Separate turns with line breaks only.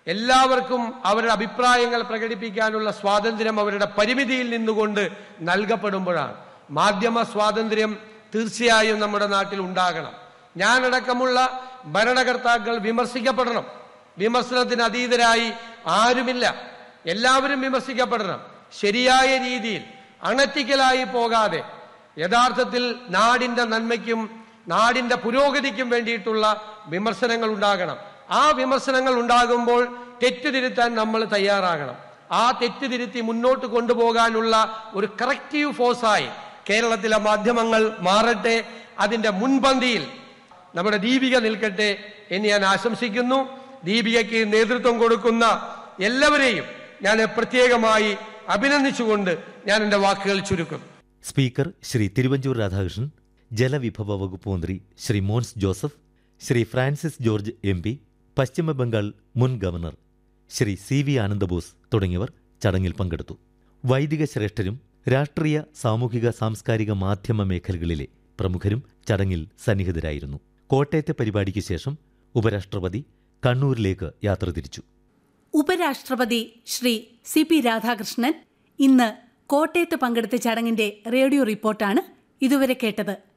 എല്ലാവർക്കും അവരുടെ അഭിപ്രായങ്ങൾ പ്രകടിപ്പിക്കാനുള്ള സ്വാതന്ത്ര്യം അവരുടെ പരിമിതിയിൽ നിന്നുകൊണ്ട് നൽകപ്പെടുമ്പോഴാണ് മാധ്യമ സ്വാതന്ത്ര്യം തീർച്ചയായും നമ്മുടെ നാട്ടിൽ ഉണ്ടാകണം ഞാനടക്കമുള്ള ഭരണകർത്താക്കൾ വിമർശിക്കപ്പെടണം വിമർശനത്തിന് അതീതരായി ആരുമില്ല എല്ലാവരും വിമർശിക്കപ്പെടണം ശരിയായ രീതിയിൽ അണറ്റിക്കലായി പോകാതെ യഥാർത്ഥത്തിൽ നാടിന്റെ നന്മയ്ക്കും നാടിന്റെ പുരോഗതിക്കും വേണ്ടിയിട്ടുള്ള വിമർശനങ്ങൾ ഉണ്ടാകണം ആ വിമർശനങ്ങൾ ഉണ്ടാകുമ്പോൾ തെറ്റുതിരുത്താൻ നമ്മൾ തയ്യാറാകണം ആ തെറ്റുതിരുത്തി മുന്നോട്ട് കൊണ്ടുപോകാനുള്ള ഒരു കറക്റ്റീവ് ഫോഴ്സായി കേരളത്തിലെ മാധ്യമങ്ങൾ മാറട്ടെ അതിന്റെ മുൻപന്തിയിൽ നമ്മുടെ ദീപിക നിൽക്കട്ടെ എന്ന് ഞാൻ ആശംസിക്കുന്നു ദീപികയ്ക്ക് നേതൃത്വം കൊടുക്കുന്ന എല്ലാവരെയും ഞാൻ പ്രത്യേകമായി അഭിനന്ദിച്ചുകൊണ്ട് ഞാൻ എൻ്റെ വാക്കുകൾ ചുരുക്കുന്നു
സ്പീക്കർ ശ്രീ തിരുവഞ്ചൂർ രാധാകൃഷ്ണൻ ജലവിഭവ വകുപ്പ് മന്ത്രി ശ്രീ മോൻസ് ജോസഫ് ശ്രീ ഫ്രാൻസിസ് ജോർജ് എം പി പശ്ചിമബംഗാൾ മുൻ governor Sri C V Anandabose തുടങ്ങിയവർ ചടങ്ങിൽ പങ്കെടുത്തു വൈദിക ശ്രേഷ്ഠരും രാഷ്ട്രീയ സാമൂഹിക സാംസ്കാരിക മാധ്യമ മേഖലകളിലെ പ്രമുഖരും ചടങ്ങിൽ സന്നിഹിതരായിരുന്നു കോട്ടയത്തെ പരിപാടിക്ക് ശേഷം ഉപരാഷ്ട്രപതി കണ്ണൂരിലേക്ക് യാത്ര തിരിച്ചു
ഉപരാഷ്ട്രപതി ശ്രീ സി പി രാധാകൃഷ്ണൻ ഇന്ന് കോട്ടയത്ത് പങ്കെടുത്ത ചടങ്ങിന്റെ റേഡിയോ റിപ്പോർട്ടാണ് ഇതുവരെ കേട്ടത്